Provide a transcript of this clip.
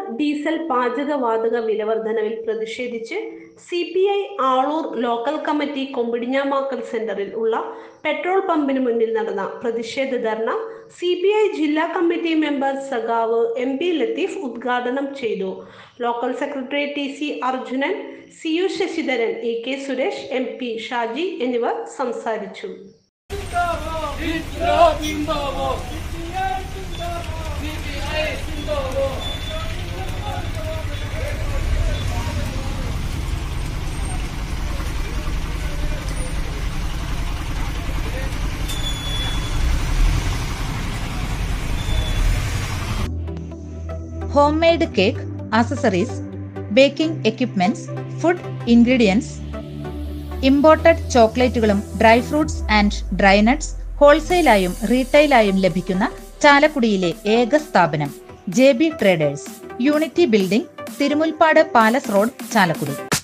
diesel പാചകവാതക വിലവർധനവിൽ പ്രതിഷേധിച്ച് C P I Aloor local committee Kombidinjamakkal സെന്ററിൽ ഉള്ള പെട്രോൾ പമ്പിന് മുന്നിൽ നടന്ന പ്രതിഷേധ ധർണ സി പി ഐ ജില്ലാ കമ്മിറ്റി മെമ്പർ സഖാവ് എം പി ലത്തീഫ് ഉദ്ഘാടനം ചെയ്തു local secretary T C Arjunan C U Sasidharan E K Suresh M P Shaji എന്നിവർ സംസാരിച്ചു ഇൻക്ലാബ് സിന്ദാബാദ് സിപിഐ സിന്ദാബാദ് home made cake accessories baking equipments food ingredients imported ചോക്ലേറ്റുകളും dry fruits and dry nuts ഹോൾസെയിലായും റീറ്റെയിലായും ലഭിക്കുന്ന ചാലക്കുടിയിലെ ഏക സ്ഥാപനം J B traders unity building Thirumulpad palace road Chalakudy